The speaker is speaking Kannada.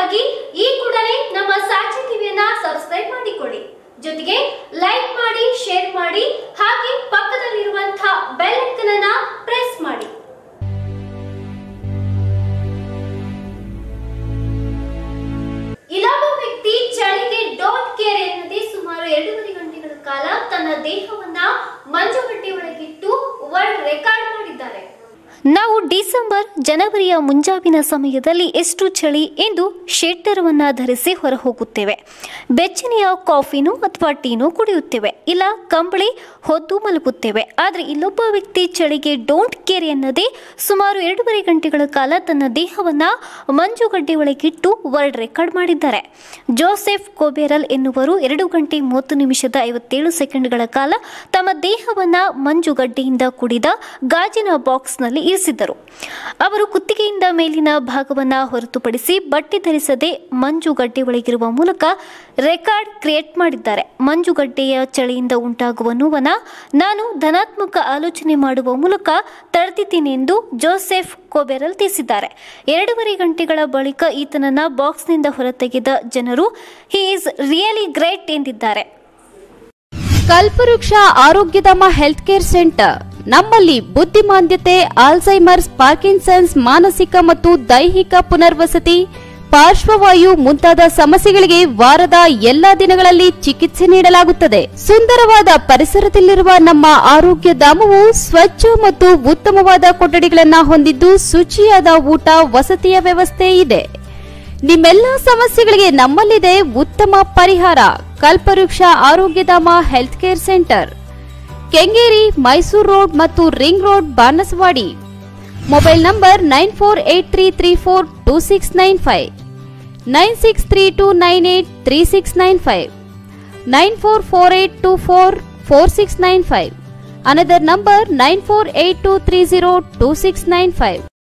ಸುದ್ದಿಗಳಿಗಾಗಿ ಈ ಕೂಡಲೇ ನಮ್ಮ ಸಾಕ್ಷಿ ಟಿವಿಯನ್ನ ಸಬ್ಸ್ಕ್ರೈಬ್ ಮಾಡಿಕೊಳ್ಳಿ ಜೊತೆಗೆ ಲೈಕ್ ಮಾಡಿ ಶೇರ್ ಮಾಡಿ ಹಾಗೆ ಪಕ್ಕದಲ್ಲಿರುವಂತಹ ಬೆಲ್ ಐಕನ್ ಅನ್ನ ಪ್ರೆಸ್ ಮಾಡಿ ಇಲ್ಲೊಬ್ಬ ವ್ಯಕ್ತಿ ಚಳಿಗೆ ಡೋಂಟ್ ಕೇರ್ ಎನ್ನದೇ ಸುಮಾರು ಎರಡೂವರೆ ಗಂಟೆಗಳ ಕಾಲ ತನ್ನ ದೇಹವನ್ನ ಮಂಜುಗಡ್ಡೆ ಒಳಗಿಟ್ಟು ವರ್ಲ್ಡ್ ರೆಕಾರ್ಡ್ ಮಾಡಿದ್ದಾರೆ ನಾವು ಡಿಸೆಂಬರ್ ಜನವರಿಯ ಮುಂಜಾವಿನ ಸಮಯದಲ್ಲಿ ಎಷ್ಟು ಚಳಿ ಎಂದು ಶೆಟ್ಟರವನ್ನ ಧರಿಸಿ ಹೊರಹೋಗುತ್ತೇವೆ ಬೆಚ್ಚನೆಯ ಕಾಫಿನೋ ಅಥವಾ ಟೀನೋ ಕುಡಿಯುತ್ತೇವೆ ಇಲ್ಲ ಕಂಬಳಿ ಹೊದ್ದು ಮಲಗುತ್ತೇವೆ ಆದರೆ ಇಲ್ಲೊಬ್ಬ ವ್ಯಕ್ತಿ ಚಳಿಗೆ ಡೋಂಟ್ ಕೇರ್ ಎನ್ನದೇ ಸುಮಾರು ಎರಡೂವರೆ ಗಂಟೆಗಳ ಕಾಲ ತನ್ನ ದೇಹವನ್ನ ಮಂಜುಗಡ್ಡೆ ಒಳಗಿಟ್ಟು ವರ್ಲ್ಡ್ ರೆಕಾರ್ಡ್ ಮಾಡಿದ್ದಾರೆ ಜೋಸೆಫ್ ಕೋಬೇರಲ್ ಎನ್ನುವರು ಎರಡು ಗಂಟೆ ಮೂವತ್ತು ನಿಮಿಷದ ಐವತ್ತೇಳು ಸೆಕೆಂಡ್ಗಳ ಕಾಲ ತಮ್ಮ ದೇಹವನ್ನ ಮಂಜುಗಡ್ಡೆಯಿಂದ ಕುಡಿದ ಗಾಜಿನ ಬಾಕ್ಸ್ನಲ್ಲಿ ಇರಿಸಿದ್ದರು ಅವರು ಕುತ್ತಿಗೆಯಿಂದ ಮೇಲಿನ ಭಾಗವನ್ನ ಹೊರತುಪಡಿಸಿ ಬಟ್ಟೆ ಧರಿಸದೆ ಮಂಜುಗಡ್ಡೆ ಒಳಗಿರುವ ಮೂಲಕ ರೆಕಾರ್ಡ್ ಕ್ರಿಯೇಟ್ ಮಾಡಿದ್ದಾರೆ ಮಂಜುಗಡ್ಡೆಯ ಚಳಿಯಿಂದ ಉಂಟಾಗುವ ನೋವನ್ನ ನಾನು ಧನಾತ್ಮಕ ಆಲೋಚನೆ ಮಾಡುವ ಮೂಲಕ ತಡೆದಿದ್ದೀನಿ ಎಂದು ಜೋಸೆಫ್ ಕೋಬೆರಲ್ ತಿಳಿಸಿದ್ದಾರೆ ಎರಡೂವರೆ ಗಂಟೆಗಳ ಬಳಿಕ ಈತನನ್ನ ಬಾಕ್ಸ್ನಿಂದ ಹೊರತೆಗೆದ ಜನರು ಹಿ ಈಸ್ ರಿಯಲಿ ಗ್ರೇಟ್ ಎಂದಿದ್ದಾರೆ ಕಲ್ಪವೃಕ್ಷ ಆರೋಗ್ಯಧಾಮ ಹೆಲ್ತ್ ಕೇರ್ ಸೆಂಟರ್ ನಮ್ಮಲ್ಲಿ ಬುದ್ಧಿಮಾಂದ್ಯತೆ ಆಲ್ಝೈಮರ್ಸ್ ಪಾರ್ಕಿನ್ಸನ್ಸ್ ಮಾನಸಿಕ ಮತ್ತು ದೈಹಿಕ ಪುನರ್ವಸತಿ ಪಾರ್ಶ್ವವಾಯು ಮುಂತಾದ ಸಮಸ್ಯೆಗಳಿಗೆ ವಾರದ ಎಲ್ಲಾ ದಿನಗಳಲ್ಲಿ ಚಿಕಿತ್ಸೆ ನೀಡಲಾಗುತ್ತದೆ ಸುಂದರವಾದ ಪರಿಸರದಲ್ಲಿರುವ ನಮ್ಮ ಆರೋಗ್ಯ ಧಾಮವು ಸ್ವಚ್ಛ ಮತ್ತು ಉತ್ತಮವಾದ ಕೊಠಡಿಗಳನ್ನ ಹೊಂದಿದ್ದು ಶುಚಿಯಾದ ಊಟ ವಸತಿಯ ವ್ಯವಸ್ಥೆ ಇದೆ ನಿಮ್ಮೆಲ್ಲ ಸಮಸ್ಯೆಗಳಿಗೆ ನಮ್ಮಲ್ಲಿದೆ ಉತ್ತಮ ಪರಿಹಾರ Kalpavriksha Arogyadhama health care centre Kengeri Mysore road ಮತ್ತು ring road Banaswadi mobile number nine four eight three three four two six nine five nine six three two nine eight three six nine five nine four four eight two four four six nine five another number nine four eight two three zero two six nine five